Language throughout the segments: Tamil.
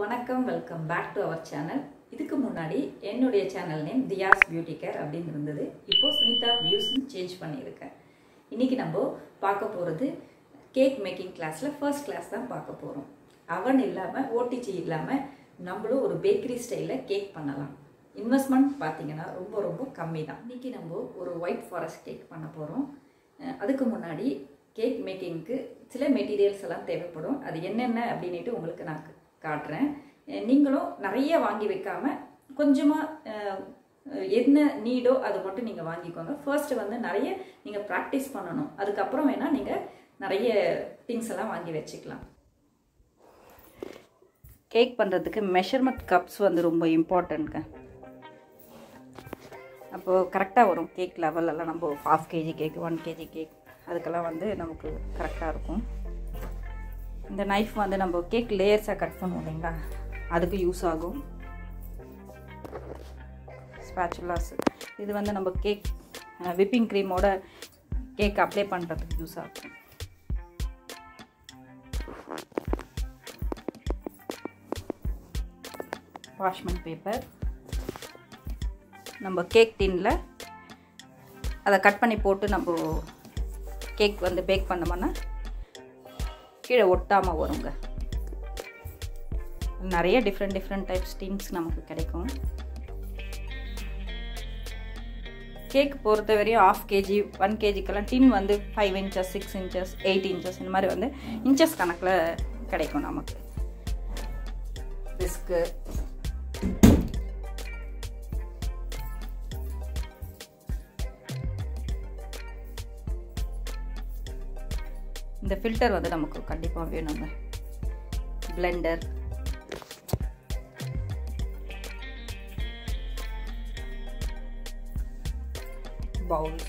வணக்கம் welcome back to our channel இதுக்கு முன்னாடி என்னுடைய channel name Thiya's beauty care அப்படின்னு இருந்தது இப்போ சுனிதா வியூஸ்னு சேஞ்ச் பண்ணியிருக்கேன் இன்னைக்கு நம்ம பார்க்க போகிறது கேக் மேக்கிங் கிளாஸில் ஃபர்ஸ்ட் கிளாஸ் தான் பார்க்க போகிறோம் அவன் இல்லாமல் ஓடிஜி இல்லாமல் நம்மளும் ஒரு பேக்கரி ஸ்டைலில் கேக் பண்ணலாம் இன்வெஸ்ட்மெண்ட் பார்த்தீங்கன்னா ரொம்ப ரொம்ப கம்மி தான் இன்றைக்கி நம்ம ஒரு ஒயிட் ஃபாரஸ்ட் கேக் பண்ண போகிறோம் அதுக்கு முன்னாடி கேக் மேக்கிங்க்கு சில மெட்டீரியல்ஸ் எல்லாம் தேவைப்படும் அது என்னென்ன அப்படின்ட்டு உங்களுக்கு நான் காட்டுறேன் அஹ் நீங்களும் நிறைய வாங்கி வைக்காம கொஞ்சமாக என்ன நீடோ அது மட்டும் நீங்கள் வாங்கிக்கோங்க ஃபர்ஸ்ட் வந்து நிறைய நீங்கள் ப்ராக்டிஸ் பண்ணணும் அதுக்கப்புறம் வேணால் நீங்கள் நிறைய திங்ஸ் எல்லாம் வாங்கி வச்சுக்கலாம் கேக் பண்ணுறதுக்கு மெஷர்மெண்ட் கப்ஸ் வந்து ரொம்ப இம்பார்ட்டண்ட்ங்க அப்போது கரெக்டாக வரும் கேக் லெவலெல்லாம் நம்ம half KG cake one KG cake அதுக்கெல்லாம் வந்து நமக்கு கரெக்டாக இருக்கும் இந்த நைஃப் வந்து நம்ம கேக் லேயர்ஸாக கட் பண்ணுவோம் இல்லைங்களா அதுக்கு யூஸ் ஆகும் ஸ்பேச்சுலாஸ் இது வந்து நம்ம கேக் விப்பிங் க்ரீமோட கேக் அப்ளை பண்ணுறதுக்கு யூஸ் ஆகும் வாஷ்மெண்ட் பேப்பர் நம்ம கேக் டின்னில் அதை கட் பண்ணி போட்டு நம்ம கேக் வந்து பேக் பண்ணோம்னா கீழே ஒட்டாமல் வருங்க நிறைய டிஃப்ரெண்ட் டிஃப்ரெண்ட் டைப்ஸ் டின்ஸ் நமக்கு கிடைக்கும் கேக் பொறுத்த வரையும் ஆஃப் கேஜி ஒன் கேஜிக்கெல்லாம் டின் வந்து five inches six inches eight inches இந்த மாதிரி வந்து இன்ச்சஸ் கணக்கில் கிடைக்கும் நமக்கு பிஸ்கு இந்த ஃபில்டர் வந்து நமக்கு கண்டிப்பாக வேணுங்க பிளெண்டர் பவுல்ஸ்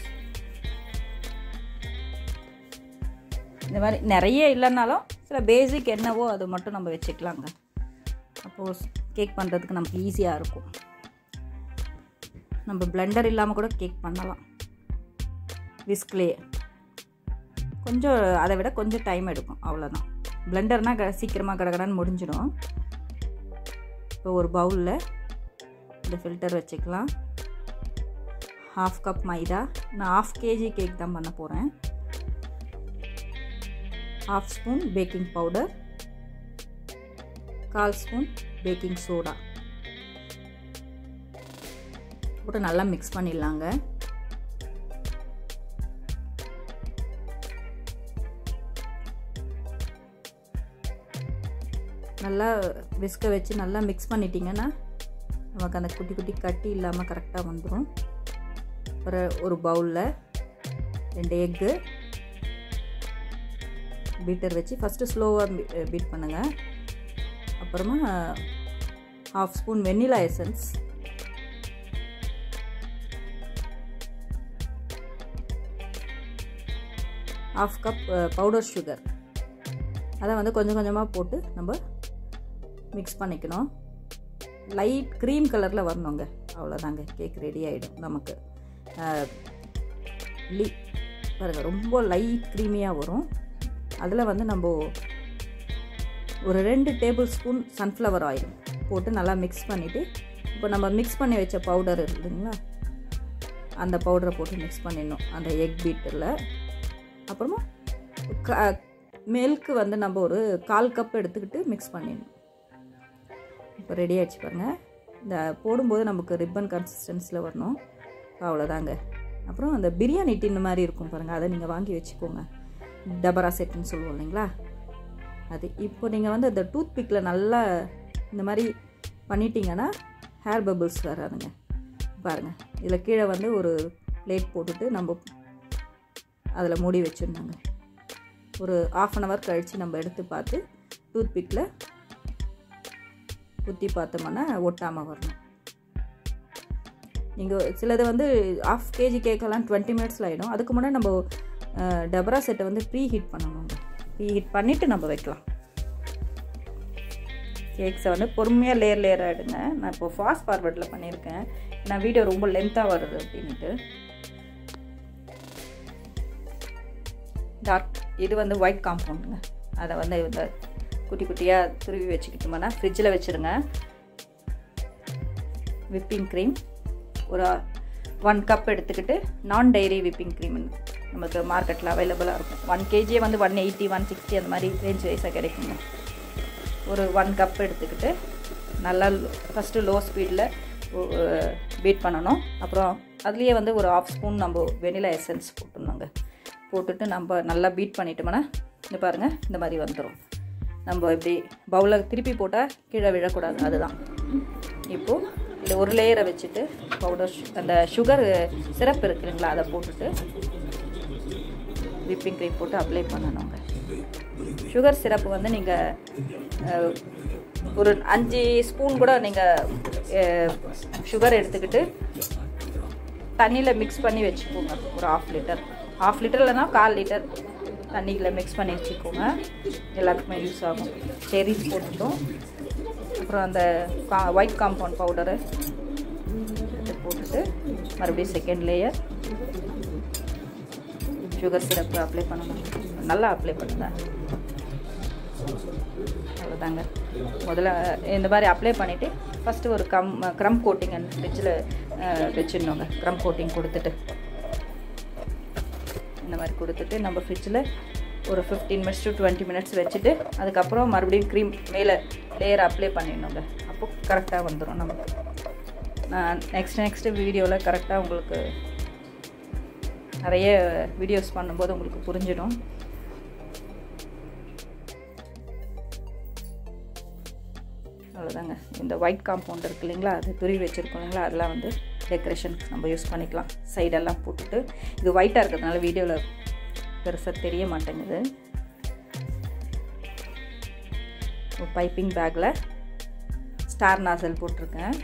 இந்த மாதிரி நிறைய இல்லைனாலும் சில பேசிக் என்னவோ அது மட்டும் நம்ம வச்சுக்கலாங்க சப்போஸ் கேக் பண்ணுறதுக்கு நமக்கு ஈஸியாக இருக்கும் நம்ம பிளெண்டர் இல்லாமல் கூட கேக் பண்ணலாம் விஸ்க்லே கொஞ்சம் அதை விட கொஞ்சம் டைம் எடுக்கும் அவ்வளோதான் பிளெண்டர்னால் க சீக்கிரமாக கடகடன்னு முடிஞ்சிடும் இப்போ ஒரு பவுலில் இந்த ஃபில்டர் வச்சுக்கலாம் ஹாஃப் கப் மைதா நான் ஆஃப் கேஜி கேக் தான் பண்ண போகிறேன் ஹாஃப் ஸ்பூன் பேக்கிங் பவுடர் கால் ஸ்பூன் பேக்கிங் சோடா போட்டு நல்லா மிக்ஸ் பண்ணிடலாங்க நல்லா விஸ்க வச்சு நல்லா மிக்ஸ் பண்ணிட்டீங்கன்னா நமக்கு அந்த குட்டி குட்டி கட்டி இல்லாமல் கரெக்டாக வந்துடும் அப்புறம் ஒரு பவுலில் ரெண்டு எக்கு பீட்டர் வச்சு ஃபஸ்ட்டு ஸ்லோவாக பீட் பண்ணுங்கள் அப்புறமா half spoon vanilla essence half cup powder sugar அதை வந்து கொஞ்சம் கொஞ்சமாக போட்டு நம்ம மிக்ஸ் பண்ணிக்கணும் லைட் க்ரீம் கலரில் வரணுங்க அவ்வளோதாங்க கேக் ரெடி ஆகிடும் நமக்கு லீ பாருங்கள் ரொம்ப லைட் க்ரீமியாக வரும் அதில் வந்து நம்ம ஒரு ரெண்டு டேபிள் ஸ்பூன் சன்ஃப்ளவர் ஆயில் போட்டு நல்லா மிக்ஸ் பண்ணிவிட்டு இப்போ நம்ம மிக்ஸ் பண்ணி வச்ச பவுடர் இல்லைங்களா அந்த பவுடரை போட்டு மிக்ஸ் பண்ணிடணும் அந்த எக் பீட்டரில் அப்புறமா க மில்க்கு வந்து நம்ம ஒரு கால் கப் எடுத்துக்கிட்டு மிக்ஸ் பண்ணிடணும் இப்போ ரெடி ஆகிடுச்சு பாருங்கள் இந்த போடும்போது நமக்கு ரிப்பன் கன்சிஸ்டன்ஸில் வரணும் அவ்வளோதாங்க அப்புறம் அந்த பிரியாணி டின்னு மாதிரி இருக்கும் பாருங்கள் அதை நீங்கள் வாங்கி வச்சுக்கோங்க டபரா செட்டுன்னு சொல்லுவோம் இல்லைங்களா அது இப்போ நீங்கள் வந்து அந்த டூத் பிக்கில் நல்லா இந்த மாதிரி பண்ணிட்டீங்கன்னா ஹேர் பபிள்ஸ் வராதுங்க பாருங்கள் இதில் கீழே வந்து ஒரு பிளேட் போட்டுட்டு நம்ம அதில் மூடி வச்சுருந்தாங்க ஒரு ஆஃப் அன் ஹவர் கழித்து நம்ம எடுத்து பார்த்து டூத் பிக்கில் குத்தி பார்த்தோம்னா ஒட்டாமல் வரணும் நீங்கள் சிலது வந்து ஆஃப் கேஜி கேக்கெல்லாம் டுவெண்ட்டி மினிட்ஸில் ஆகிடும் அதுக்கு முன்னாடி நம்ம டபரா செட்டை வந்து ப்ரீ ஹீட் பண்ணணுங்க ப்ரீ ஹீட் பண்ணிவிட்டு நம்ம வைக்கலாம் கேக்ஸை வந்து பொறுமையாக லேயர் லேயராக எடுங்க நான் இப்போ ஃபாஸ்ட் ஃபார்வர்டில் பண்ணியிருக்கேன் நான் வீடியோ ரொம்ப லென்த்தாக வருது அப்படின்ட்டு டார்க் இது வந்து ஒயிட் காம்பவுண்டுங்க அதை வந்து இந்த குட்டி குட்டியாக துருவி வச்சுக்கிட்டோம்னா ஃப்ரிட்ஜில் வச்சுருங்க விப்பிங் க்ரீம் ஒரு ஒன் கப் எடுத்துக்கிட்டு நான் டைரி விப்பிங் க்ரீம் நமக்கு மார்க்கெட்டில் அவைலபிளாக இருக்கும் ஒன் கேஜியே வந்து ஒன் எயிட்டி ஒன் சிக்ஸ்டி அந்த மாதிரி ரேஞ்ச் வைஸாக கிடைக்குங்க ஒரு ஒன் கப் எடுத்துக்கிட்டு நல்லா ஃபஸ்ட்டு லோ ஸ்பீடில் பீட் பண்ணணும் அப்புறம் அதுலேயே வந்து ஒரு ஆஃப் ஸ்பூன் நம்ம வெனிலா எசன்ஸ் போட்டுருந்தோங்க போட்டுட்டு நம்ம நல்லா பீட் பண்ணிட்டோம்னா இந்த பாருங்கள் இந்த மாதிரி வந்துடும் நம்ம இப்படி பவுலில் திருப்பி போட்டால் கீழே விழக்கூடாது அதுதான் இப்போது இதில் ஒரு லேயரை வச்சுட்டு பவுடர் அந்த சுகர் சிரப் இருக்குதுங்களா அதை போட்டுட்டு விப்பிங் க்ரீம் போட்டு அப்ளை பண்ணணுங்க சுகர் சிரப்பு வந்து நீங்கள் ஒரு அஞ்சு ஸ்பூன் கூட நீங்கள் சுகர் எடுத்துக்கிட்டு தண்ணியில் மிக்ஸ் பண்ணி வச்சுக்கோங்க ஒரு ஆஃப் லிட்டர் ஆஃப் லிட்டர் இல்லைனா கால் லிட்டர் தண்ணியில் மிக்ஸ் பண்ணி வச்சுக்கோங்க எல்லாத்துக்குமே யூஸ் ஆகும் செரிஸ் போட்டுட்டோம் அப்புறம் அந்த கா ஒயிட் காம்பவுண்ட் பவுடரு போட்டுட்டு மறுபடியும் second layer sugar syrup apply பண்ணணும் நல்லா அப்ளை பண்ணுங்க அவ்வளோதாங்க முதல்ல இந்த மாதிரி அப்ளை பண்ணிவிட்டு ஃபஸ்ட்டு ஒரு கம் க்ரம் கோட்டிங் அந்த ஃப்ரிட்ஜில் வச்சிடணுங்க க்ரம் கோட்டிங் கொடுத்துட்டு இந்த மாதிரி கொடுத்துட்டு நம்ம ஃப்ரிட்ஜில் ஒரு fifteen minutes to twenty minutes வச்சுட்டு அதுக்கப்புறம் மறுபடியும் க்ரீம் மேலே லேயர் அப்ளை பண்ணிடணுங்க அப்போ கரெக்டாக வந்துடும் நமக்கு நான் நெக்ஸ்ட் நெக்ஸ்ட்டு வீடியோவில் கரெக்டாக உங்களுக்கு நிறைய வீடியோஸ் பண்ணும்போது உங்களுக்கு புரிஞ்சிடும் அவ்வளோதாங்க இந்த ஒயிட் காம்பவுண்ட் இருக்கு இல்லைங்களா அது துருவி வச்சுருக்கோம் இல்லைங்களா அதெல்லாம் வந்து டெக்கரேஷனுக்கு நம்ம யூஸ் பண்ணிக்கலாம் சைடெல்லாம் போட்டுட்டு இது ஒயிட்டாக இருக்கிறதுனால வீடியோவில் பெருசாக தெரிய மாட்டேங்குது ஒரு பைப்பிங் பேக்கில் ஸ்டார் நாசல் போட்டிருக்கேன்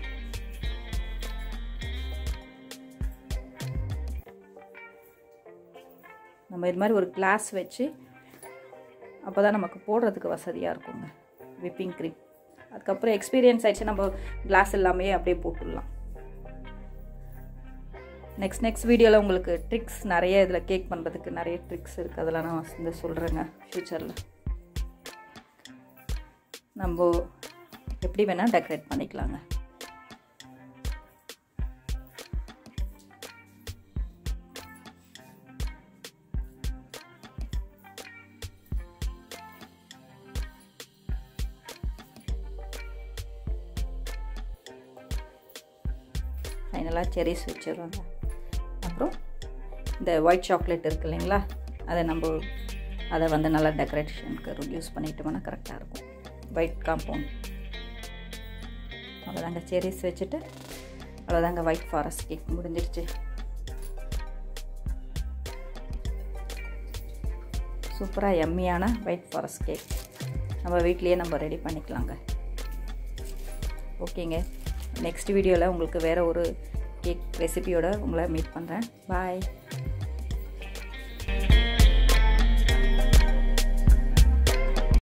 நம்ம இது மாதிரி ஒரு கிளாஸ் வச்சு அப்போ தான் நமக்கு போடுறதுக்கு வசதியாக இருக்குங்க விப்பிங் க்ரீம் அதுக்கப்புறம் எக்ஸ்பீரியன்ஸ் ஆயிடுச்சு நம்ம கிளாஸ் எல்லாமே அப்படியே போட்டுடலாம் நெக்ஸ்ட் நெக்ஸ்ட் வீடியோவில் உங்களுக்கு ட்ரிக்ஸ் நிறைய இதில் கேக் பண்ணுறதுக்கு நிறைய ட்ரிக்ஸ் இருக்குது அதெல்லாம் நான் வந்து சொல்கிறேங்க ஃப்யூச்சரில் நம்ம எப்படி வேணால் டெக்கரேட் பண்ணிக்கலாங்க ஃபைனலாக செரிஸ் வச்சிடுறோங்க அப்புறம் இந்த ஒயிட் சாக்லேட் இருக்குது இல்லைங்களா அதை நம்ம அதை வந்து நல்லா டெக்கரேஷனுக்கு யூஸ் பண்ணிட்டோம்னா கரெக்டாக இருக்கும் ஒயிட் காம்பவுண்ட் அவ்வளோதாங்க செரிஸ் வச்சுட்டு அவ்வளோதாங்க ஒயிட் ஃபாரஸ்ட் கேக் முடிஞ்சிருச்சு சூப்பராக எம்மியான ஒயிட் ஃபாரஸ்ட் கேக் நம்ம வீட்லேயே நம்ம ரெடி பண்ணிக்கலாங்க ஓகேங்க நெக்ஸ்ட் வீடியோவில் உங்களுக்கு வேறு ஒரு கேக் ரெசிபியோட உங்களை மீட் பண்ணுறேன் பாய்